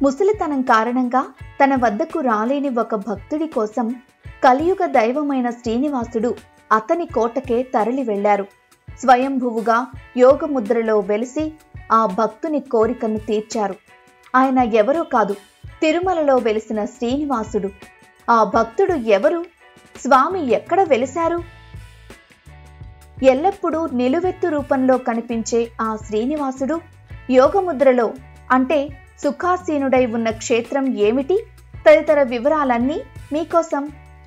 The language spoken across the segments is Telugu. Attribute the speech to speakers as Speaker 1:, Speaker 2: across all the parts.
Speaker 1: ముసలితనం కారణంగా తన వద్దకు రాలేని ఒక భక్తుడి కోసం కలియుగ దైవమైన శ్రీనివాసుడు అతని కోటకే తరలి వెళ్లారు స్వయంభువుగా యోగముద్రలో వెలిసి ఆ భక్తుని కోరికను తీర్చారు ఆయన ఎవరో కాదు తిరుమలలో వెలిసిన శ్రీనివాసుడు ఆ భక్తుడు ఎవరు స్వామి ఎక్కడ వెలిశారు ఎల్లప్పుడూ నిలువెత్తు రూపంలో కనిపించే ఆ శ్రీనివాసుడు యోగముద్రలో అంటే సుఖాసీనుడై ఉన్న క్షేత్రం ఏమిటి తదితర వివరాలన్నీ మీకోసం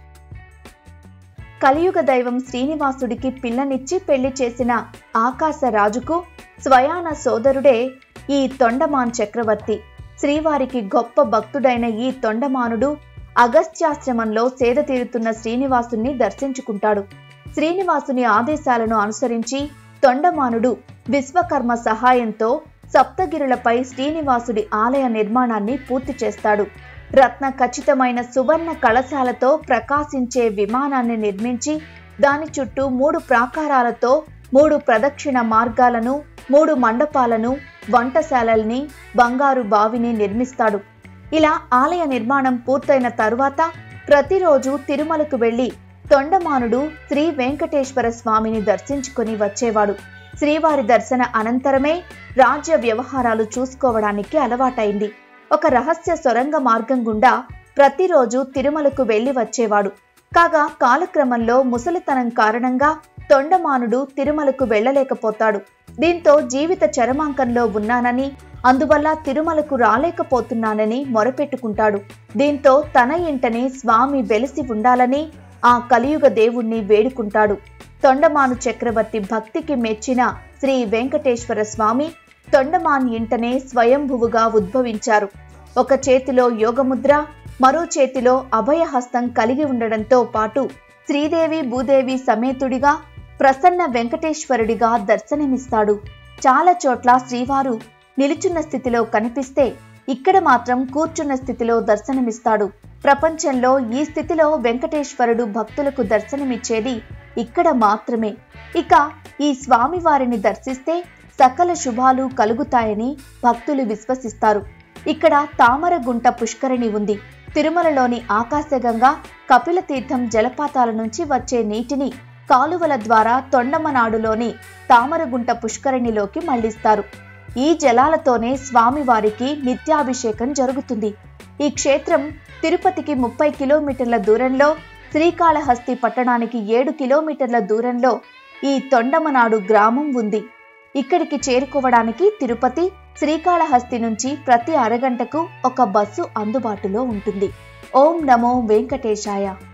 Speaker 1: కలియుగ దైవం శ్రీనివాసుడికి పిల్లనిచ్చి పెళ్లి చేసిన ఆకాశరాజుకు స్వయాన సోదరుడే ఈ తొండమాన్ చక్రవర్తి శ్రీవారికి గొప్ప భక్తుడైన ఈ తొండమానుడు అగస్త్యాశ్రమంలో సేద తీరుతున్న శ్రీనివాసుని దర్శించుకుంటాడు శ్రీనివాసుని ఆదేశాలను అనుసరించి తొండమానుడు విశ్వకర్మ సహాయంతో సప్తగిరులపై శ్రీనివాసుడి ఆలయ నిర్మాణాన్ని పూర్తి చేస్తాడు రత్న ఖచ్చితమైన సువర్ణ కళశాలతో ప్రకాశించే విమానాన్ని నిర్మించి దాని చుట్టూ మూడు ప్రాకారాలతో మూడు ప్రదక్షిణ మార్గాలను మూడు మండపాలను వంటశాలల్ని బంగారు బావిని నిర్మిస్తాడు ఇలా ఆలయ నిర్మాణం పూర్తయిన తరువాత ప్రతిరోజు తిరుమలకు వెళ్లి తొండమానుడు శ్రీ వెంకటేశ్వర స్వామిని దర్శించుకుని వచ్చేవాడు శ్రీవారి దర్శన అనంతరమే రాజ్య వ్యవహారాలు చూసుకోవడానికి అలవాటైంది ఒక రహస్య సొరంగ మార్గం గుండా ప్రతిరోజు తిరుమలకు వెళ్లి వచ్చేవాడు కాగా కాలక్రమంలో ముసలితనం కారణంగా తొండమానుడు తిరుమలకు వెళ్ళలేకపోతాడు దీంతో జీవిత చరమాంకంలో ఉన్నానని అందువల్ల తిరుమలకు రాలేకపోతున్నానని మొరపెట్టుకుంటాడు దీంతో తన ఇంటనే స్వామి వెలిసి ఉండాలని ఆ కలియుగ దేవుణ్ణి వేడుకుంటాడు తొండమాను చక్రవర్తి భక్తికి మెచ్చిన శ్రీ వెంకటేశ్వర స్వామి తొండమాన్ ఇంటనే స్వయంభువుగా ఉద్భవించారు ఒక చేతిలో యోగముద్ర మరో చేతిలో అభయహస్తం కలిగి ఉండడంతో పాటు శ్రీదేవి భూదేవి సమేతుడిగా ప్రసన్న వెంకటేశ్వరుడిగా దర్శనమిస్తాడు చాలా చోట్ల శ్రీవారు నిలుచున్న స్థితిలో కనిపిస్తే ఇక్కడ మాత్రం కూర్చున్న స్థితిలో దర్శనమిస్తాడు ప్రపంచంలో ఈ స్థితిలో వెంకటేశ్వరుడు భక్తులకు దర్శనమిచ్చేది ఇక్కడ మాత్రమే ఇక ఈ స్వామివారిని దర్శిస్తే సకల శుభాలు కలుగుతాయని భక్తులు విశ్వసిస్తారు ఇక్కడ తామరగుంట పుష్కరిణి ఉంది తిరుమలలోని ఆకాశగంగా కపిల తీర్థం జలపాతాల నుంచి వచ్చే నీటిని కాలువల ద్వారా తొండమనాడులోని తామరగుంట పుష్కరిణిలోకి మళ్లిస్తారు ఈ జలాలతోనే స్వామివారికి నిత్యాభిషేకం జరుగుతుంది ఈ క్షేత్రం తిరుపతికి ముప్పై కిలోమీటర్ల దూరంలో శ్రీకాళహస్తి పట్టణానికి ఏడు కిలోమీటర్ల దూరంలో ఈ తొండమనాడు గ్రామం ఉంది ఇక్కడికి చేరుకోవడానికి తిరుపతి శ్రీకాళహస్తి నుంచి ప్రతి అరగంటకు ఒక బస్సు అందుబాటులో ఉంటుంది ఓం నమో వెంకటేశాయ